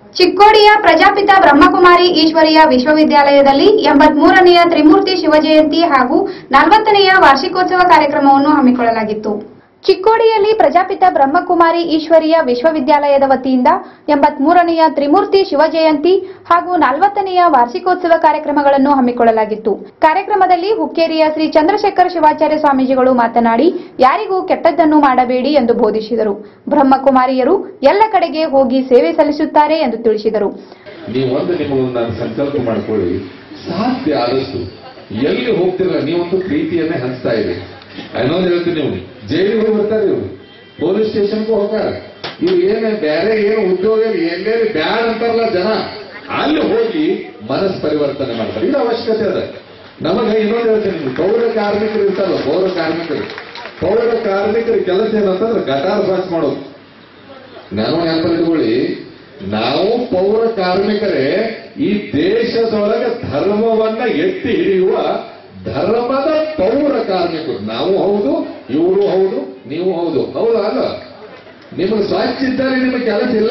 ಚಿಕ್ಕೋಡಿಯ ಪ್ರಜಾಪಿತ ಬ್ರಹ್ಮಕುಮಾರಿ ಈಶ್ವರೀಯ ವಿಶ್ವವಿದ್ಯಾಲಯದಲ್ಲಿ ಎಂಬತ್ಮೂರನೆಯ ತ್ರಿಮೂರ್ತಿ ಶಿವಜಯಂತಿ ಹಾಗೂ ನಲವತ್ತನೆಯ ವಾರ್ಷಿಕೋತ್ಸವ ಕಾರ್ಯಕ್ರಮವನ್ನು ಹಮ್ಮಿಕೊಳ್ಳಲಾಗಿತ್ತು ಚಿಕ್ಕೋಡಿಯಲ್ಲಿ ಪ್ರಜಾಪಿತ ಬ್ರಹ್ಮಕುಮಾರಿ ಈಶ್ವರೀಯ ವಿಶ್ವವಿದ್ಯಾಲಯದ ವತಿಯಿಂದ ಎಂಬತ್ಮೂರನೆಯ ತ್ರಿಮೂರ್ತಿ ಶಿವಜಯಂತಿ ಹಾಗೂ ನಲವತ್ತನೆಯ ವಾರ್ಷಿಕೋತ್ಸವ ಕಾರ್ಯಕ್ರಮಗಳನ್ನು ಹಮ್ಮಿಕೊಳ್ಳಲಾಗಿತ್ತು ಕಾರ್ಯಕ್ರಮದಲ್ಲಿ ಹುಕ್ಕೇರಿಯ ಶ್ರೀ ಚಂದ್ರಶೇಖರ ಶಿವಾಚಾರ್ಯ ಸ್ವಾಮೀಜಿಗಳು ಮಾತನಾಡಿ ಯಾರಿಗೂ ಕೆಟ್ಟದ್ದನ್ನು ಮಾಡಬೇಡಿ ಎಂದು ಬೋಧಿಸಿದರು ಬ್ರಹ್ಮಕುಮಾರಿಯರು ಎಲ್ಲ ಕಡೆಗೆ ಹೋಗಿ ಸೇವೆ ಸಲ್ಲಿಸುತ್ತಾರೆ ಎಂದು ತಿಳಿಸಿದರು ನೀವು ಒಂದು ನಿಮಗೊಂದು ನಾನು ಸಂಕಲ್ಪ ಮಾಡ್ಕೊಳ್ಳಿ ಸಾಧ್ಯ ಆದಷ್ಟು ಎಲ್ಲಿ ಹೋಗ್ತಿರಲ್ಲ ನೀವೊಂದು ಪ್ರೀತಿಯನ್ನೇ ಹಂಚ್ತಾ ಇದೆ ಅನ್ನೋದು ಹೇಳ್ತೀನಿ ನೀವು ಜೈಲಿಗೆ ಹೋಗಿ ಬರ್ತಾರೆ ಇವ್ರು ಪೊಲೀಸ್ ಸ್ಟೇಷನ್ಗೂ ಹೋಗ್ತಾರೆ ಇವ್ರು ಏನೇ ಬೇರೆ ಏನು ಉದ್ಯೋಗ ಇಲ್ಲ, ಎಲ್ಲೆಲ್ಲಿ ಬ್ಯಾಡ್ ಅಂತಾರಲ್ಲ ಜನ ಅಲ್ಲಿ ಹೋಗಿ ಮನಸ್ಸು ಪರಿವರ್ತನೆ ಮಾಡ್ತಾರೆ ಇದು ಅವಶ್ಯಕತೆ ಅದ ನಮಗೆ ಇನ್ನೊಂದು ಹೇಳ್ತೀನಿ ನಿಮ್ಗೆ ಪೌರ ಕಾರ್ಮಿಕರು ಇರ್ತಾರಲ್ಲ ಪೌರ ಕಾರ್ಮಿಕರು ಪೌರ ಕಾರ್ಮಿಕರ ಕೆಲಸ ಏನಂತಂದ್ರೆ ಗಟಾರ ಸ್ವಚ್ಛ ಮಾಡೋದು ನಾನು ನೆನಪಿಟ್ಕೊಳ್ಳಿ ನಾವು ಪೌರ ಕಾರ್ಮಿಕರೇ ಈ ದೇಶದೊಳಗೆ ಧರ್ಮವನ್ನ ಎತ್ತಿ ಹಿಡಿಯುವ ಧರ್ಮದ ಪೌರ ಕಾರ್ಮಿಕರು ನಾವು ಹೌದು ಇವರು ಹೌದು ನೀವು ಹೌದು ಹೌದಾ ಅಲ್ಲ ನಿಮಗೆ ಸ್ವಚ್ಛ ಇದ್ದರೆ ನಿಮಗೆ ಕೆಲಸ ಇಲ್ಲ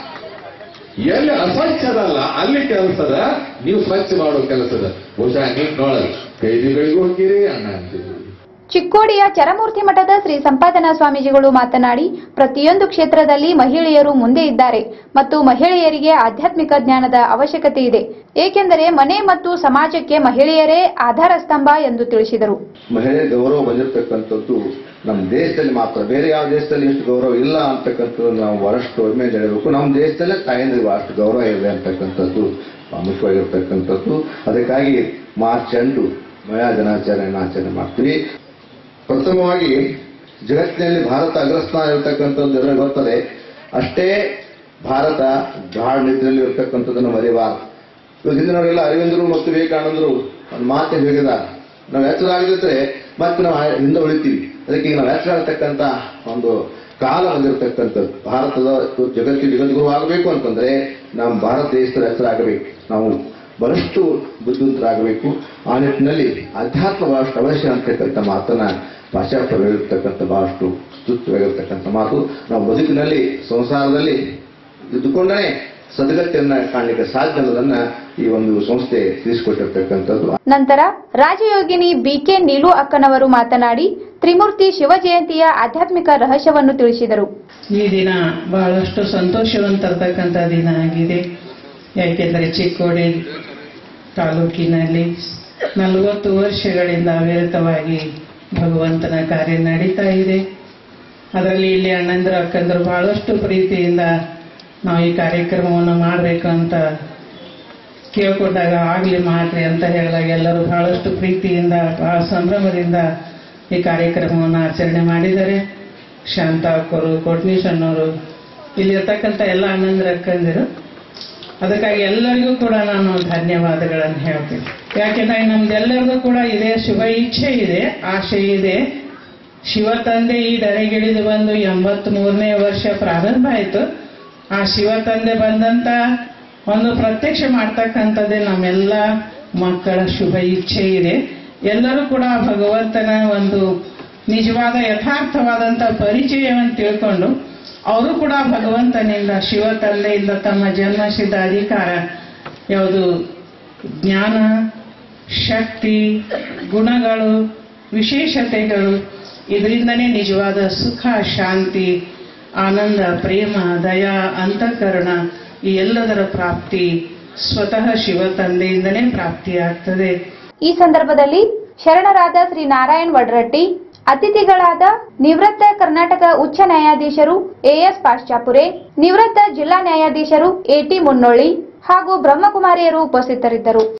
ಎಲ್ಲಿ ಅಸ್ವಚ್ಛದಲ್ಲ ಅಲ್ಲಿ ಕೆಲಸದ ನೀವು ಸ್ವಚ್ಛ ಮಾಡೋ ಕೆಲಸದ ಬಹುಶಃ ನೀವು ನೋಡಲ್ಲ ಕೈದಿಗಳಿಗೂ ಹೋಗಿರಿ ಅಣ್ಣ ಅಂತೀರಿ ಚಿಕ್ಕೋಡಿಯ ಚರಮೂರ್ತಿ ಮಠದ ಶ್ರೀ ಸಂಪಾದನಾ ಸ್ವಾಮೀಜಿಗಳು ಮಾತನಾಡಿ ಪ್ರತಿಯೊಂದು ಕ್ಷೇತ್ರದಲ್ಲಿ ಮಹಿಳೆಯರು ಮುಂದೆ ಇದ್ದಾರೆ ಮತ್ತು ಮಹಿಳೆಯರಿಗೆ ಆಧ್ಯಾತ್ಮಿಕ ಜ್ಞಾನದ ಅವಶ್ಯಕತೆ ಇದೆ ಏಕೆಂದರೆ ಮನೆ ಮತ್ತು ಸಮಾಜಕ್ಕೆ ಮಹಿಳೆಯರೇ ಆಧಾರ ಸ್ತಂಭ ಎಂದು ತಿಳಿಸಿದರು ಮಹಿಳೆ ಗೌರವ ಬಂದಿರತಕ್ಕಂಥದ್ದು ನಮ್ಮ ದೇಶದಲ್ಲಿ ಮಾತ್ರ ಬೇರೆ ಯಾವ ದೇಶದಲ್ಲಿ ಎಷ್ಟು ಗೌರವ ಇಲ್ಲ ಅಂತಕ್ಕಂಥದ್ದು ನಾವು ಬಹಳಷ್ಟು ಒಮ್ಮೆ ಹೇಳಬೇಕು ನಮ್ಮ ದೇಶದಲ್ಲೇ ತಾಯಂದ್ರಿಗೆ ಅಷ್ಟು ಗೌರವ ಇದೆ ಅಂತಕ್ಕಂಥದ್ದು ಪ್ರಾಮುಖ್ಯವಾಗಿರ್ತಕ್ಕಂಥದ್ದು ಅದಕ್ಕಾಗಿ ಮಾರ್ಚ್ ಎಂಟು ಮಹಿಳಾ ದಿನಾಚರಣೆಯನ್ನು ಆಚರಣೆ ಮಾಡ್ತೀವಿ ಪ್ರಥಮವಾಗಿ ಜಗತ್ತಿನಲ್ಲಿ ಭಾರತ ಅಗ್ರಸ್ಥಾನ ಇರತಕ್ಕಂಥದ್ದು ಎಲ್ಲರಿಗೂ ಗೊತ್ತದೆ ಅಷ್ಟೇ ಭಾರತ ಗಾಢ ನಿದ್ರೆಯಲ್ಲಿ ಇರತಕ್ಕಂಥದ್ದನ್ನು ಮರೆಯಬಾರದು ಇವತ್ತಿನ ನಾವೆಲ್ಲ ಅರವಿಂದರು ಮತ್ತು ವಿವೇಕಾನಂದರು ಒಂದು ಮಾತು ಹೇಳಿದ ನಾವು ಎಚ್ಚರ ಆಗದಿದ್ರೆ ಮತ್ತೆ ನಾವು ಹಿಂದೆ ಉಳಿತೀವಿ ಅದಕ್ಕೆ ಈಗ ನಾವು ಎಚ್ಚರ ಆಗತಕ್ಕಂಥ ಒಂದು ಕಾಲ ಬಂದಿರತಕ್ಕಂಥದ್ದು ಭಾರತದ ಜಗತ್ತಿಗೆ ಜಗದ್ಗುರು ಆಗಬೇಕು ಅಂತಂದ್ರೆ ನಮ್ಮ ಭಾರತ ದೇಶದ ಹೆಸರು ಆಗಬೇಕು ನಾವು ಬಹಳಷ್ಟು ಬುದ್ಧಿವಂತರಾಗಬೇಕು ಆ ನಿಟ್ಟಿನಲ್ಲಿ ಅಧ್ಯಾತ್ಮ ಬಹಳಷ್ಟು ಅವಶ್ಯ ಅಂತಕ್ಕಂಥ ಮಾತನ್ನ ಪಾಶ್ಚಾತ್ಯರು ಹೇಳಿರ್ತಕ್ಕಂಥ ಬಹಳಷ್ಟು ಸ್ತುತ್ಯವಾಗಿರ್ತಕ್ಕಂಥ ಮಾತು ನಾವು ಬದುಕಿನಲ್ಲಿ ಸಂಸಾರದಲ್ಲಿ ಇದ್ದುಕೊಂಡೇ ಸದ್ಗತಿಯನ್ನ ಕಾಣಲಿಕ್ಕೆ ಸಾಧ್ಯ ಅನ್ನೋದನ್ನ ಈ ಒಂದು ಸಂಸ್ಥೆ ತಿಳಿಸಿಕೊಟ್ಟಿರ್ತಕ್ಕಂಥದ್ದು ನಂತರ ರಾಜಯೋಗಿನಿ ಬಿಕೆ ನೀಲು ಅಕ್ಕನವರು ಮಾತನಾಡಿ ತ್ರಿಮೂರ್ತಿ ಶಿವಜಯಂತಿಯ ಆಧ್ಯಾತ್ಮಿಕ ರಹಸ್ಯವನ್ನು ತಿಳಿಸಿದರು ಈ ದಿನ ಬಹಳಷ್ಟು ಸಂತೋಷವಂತರ್ತಕ್ಕಂಥ ದಿನ ಆಗಿದೆ ಯಾಕೆಂದರೆ ಚಿಕ್ಕೋಡಿ ತಾಲೂಕಿನಲ್ಲಿ ನಲವತ್ತು ವರ್ಷಗಳಿಂದ ಅವಿರತವಾಗಿ ಭಗವಂತನ ಕಾರ್ಯ ನಡೀತಾ ಇದೆ ಅದರಲ್ಲಿ ಇಲ್ಲಿ ಅಣ್ಣಂದ್ರು ಅಕ್ಕಂದ್ರು ಬಹಳಷ್ಟು ಪ್ರೀತಿಯಿಂದ ನಾವು ಈ ಕಾರ್ಯಕ್ರಮವನ್ನು ಮಾಡಬೇಕು ಅಂತ ಕೇಳ್ಕೊಂಡಾಗ ಆಗ್ಲಿ ಮಾಡ್ರಿ ಅಂತ ಹೇಳಿದಾಗ ಎಲ್ಲರೂ ಬಹಳಷ್ಟು ಪ್ರೀತಿಯಿಂದ ಬಹಳ ಸಂಭ್ರಮದಿಂದ ಈ ಕಾರ್ಯಕ್ರಮವನ್ನು ಆಚರಣೆ ಮಾಡಿದ್ದಾರೆ ಶಾಂತ ಅಕ್ಕರು ಕೋಟ್ನೀಶಣ್ಣವರು ಇಲ್ಲಿರ್ತಕ್ಕಂಥ ಎಲ್ಲ ಅಣ್ಣಂದ್ರ ಅಕ್ಕಂದಿರು ಅದಕ್ಕಾಗಿ ಎಲ್ಲರಿಗೂ ಕೂಡ ನಾನು ಧನ್ಯವಾದಗಳನ್ನು ಹೇಳ್ತೀನಿ ಯಾಕೆಂದ್ರೆ ನಮ್ದೆಲ್ಲರಿಗೂ ಕೂಡ ಇದೇ ಶುಭ ಇಚ್ಛೆ ಇದೆ ಆಶೆ ಇದೆ ಶಿವ ತಂದೆ ಈ ಧರೆಗಿಳಿದು ಬಂದು ಎಂಬತ್ತ್ ಮೂರನೇ ವರ್ಷ ಪ್ರಾರಂಭ ಆಯಿತು ಆ ಶಿವ ತಂದೆ ಬಂದಂತ ಒಂದು ಪ್ರತ್ಯಕ್ಷ ಮಾಡ್ತಕ್ಕಂಥದ್ದೇ ನಮ್ಮೆಲ್ಲ ಮಕ್ಕಳ ಶುಭ ಇಚ್ಛೆ ಇದೆ ಎಲ್ಲರೂ ಕೂಡ ಭಗವಂತನ ಒಂದು ನಿಜವಾದ ಯಥಾರ್ಥವಾದಂತ ಪರಿಚಯವನ್ನು ತಿಳ್ಕೊಂಡು ಅವರು ಕೂಡ ಭಗವಂತನಿಂದ ಶಿವ ತಂದೆಯಿಂದ ತಮ್ಮ ಜನ್ಮಸಿದ್ಧ ಅಧಿಕಾರ ಯಾವುದು ಜ್ಞಾನ ಶಕ್ತಿ ಗುಣಗಳು ವಿಶೇಷತೆಗಳು ಇದರಿಂದನೇ ನಿಜವಾದ ಸುಖ ಶಾಂತಿ ಆನಂದ ಪ್ರೇಮ ದಯಾ ಅಂತಃಕರಣ ಈ ಎಲ್ಲದರ ಪ್ರಾಪ್ತಿ ಸ್ವತಃ ಶಿವ ತಂದೆಯಿಂದನೇ ಪ್ರಾಪ್ತಿಯಾಗ್ತದೆ ಈ ಸಂದರ್ಭದಲ್ಲಿ ಶರಣರಾದ ಶ್ರೀ ನಾರಾಯಣ್ ವಡ್ರಟ್ಟಿ ಅತಿಥಿಗಳಾದ ನಿವೃತ್ತ ಕರ್ನಾಟಕ ಉಚ್ಚ ನ್ಯಾಯಾಧೀಶರು ಎಎಸ್ ಪಾಶ್ಚಾಪುರೆ ನಿವೃತ್ತ ಜಿಲ್ಲಾ ನ್ಯಾಯಾಧೀಶರು ಎಟಿ ಮುನ್ನೋಳಿ ಹಾಗೂ ಬ್ರಹ್ಮಕುಮಾರಿಯರು ಉಪಸ್ಥಿತರಿದ್ದರು